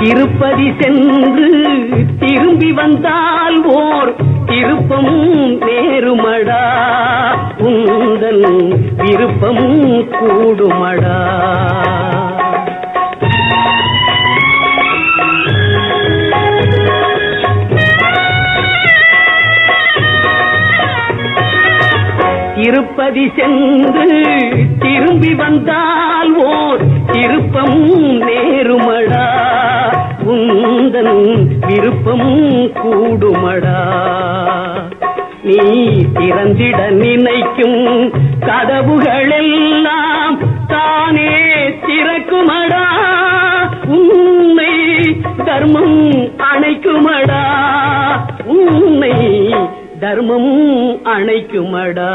திருப்பதி சென்று திரும்பி வந்தால் ஓர் திருப்பமும் நேருமடா உந்தன் விருப்பமும் கூடுமடா திருப்பதி சென்று திரும்பி வந்தால் ஓர் திருப்பமும் நேருமடா உந்தன் விருப்பமும் கூடுமடா நீ திறந்திட நினைக்கும் கதவுகளெல்லாம் தானே திறக்குமடா உன்னை தர்மம் அணைக்குமடா உன்னை தர்மம் அணைக்குமடா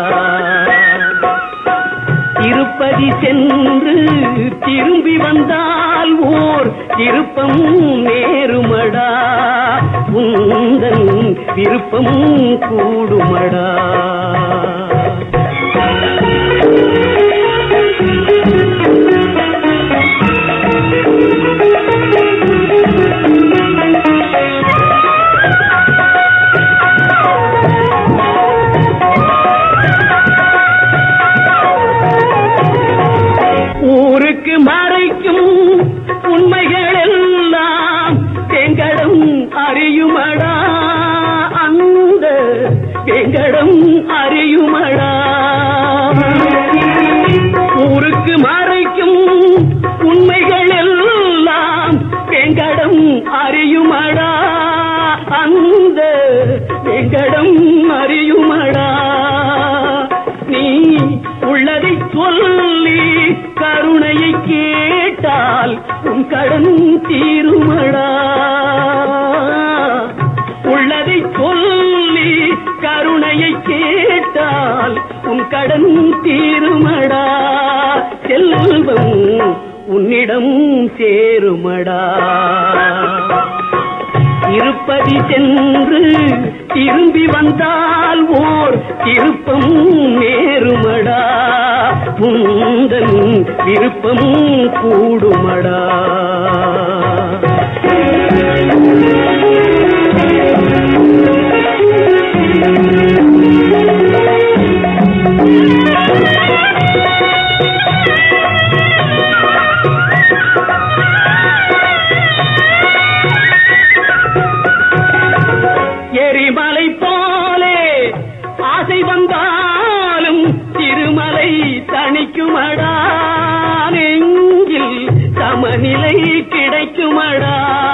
திருப்பதி சென்று திரும்பி வந்தால் ஓர் திருப்பம் நேருமடா உந்தன் விருப்பம் கூடுமடா ஊருக்கு மறைக்கும் உண்மைகள் எல்லாம் எங்கடம் அறியுமடா அந்த எங்கடம் அறியுமடா ஊருக்கு மறைக்கும் உண்மைகள் எல்லாம் எங்கடம் அறியுமடா அந்த எங்கடம் அறியுமடா நீ உள்ளதை சொல்லி கருணையை கேட்டால் உன் கடன் தீருமடா உள்ளதை சொல்லி கருணையை கேட்டால் உன் கடன் தீருமடா செல்வம் உன்னிடம் சேருமடா திருப்பதி சென்று திரும்பி வந்தால் ஓர் திருப்பம் நேருமடா உந்தன் விருப்பம் கூடுமடா எரிமலை போலே ஆசை வந்தாலும் திருமலை தணிக்குமடா நெஞ்சில் சமநிலை கிடைக்குமடா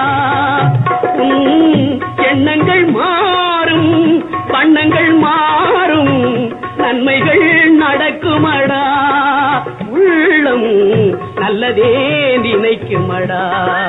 உன் எண்ணங்கள் மாறும் வண்ணங்கள் மாறும் நன்மைகள் நடக்குமடா உள்ளம் நல்லதே நினைக்குமடா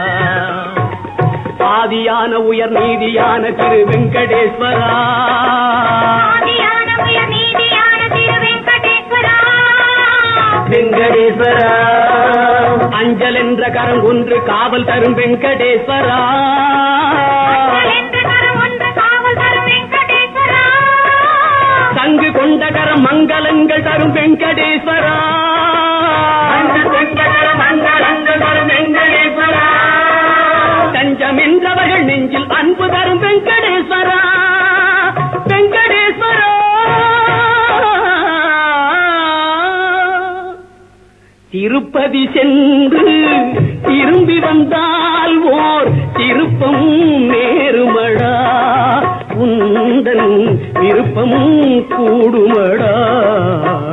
ஆதியான உயர் நீதியான திரு வெங்கடேஸ்வரா ஆதியான உயர் நீதியான திரு வெங்கடேஸ்வரா. வெங்கடேஸ்வரா அஞ்சல் என்ற கரம் ஒன்று காவல் தரும் வெங்கடேஸ்வரா அஞ்சல் என்ற கரம் ஒன்று காவல் தரும் வெங்கடேஸ்வரா. தங்கு கொண்ட கரம் மங்களங்கள் தரும் வெங்கடேஸ்வரா மங்களங்கள் தரும் வெங்கடேஸ்வரா தஞ்சம் என்றவர்கள் நெஞ்சில் அன்பு தரும் வெங்கடேஸ்வரா வெங்கடேஸ்வரா திருப்பதி சென்று திரும்பி வந்தால் ஓர் திருப்பம் நேருமடா உந்தன் விருப்பம் கூடுமடா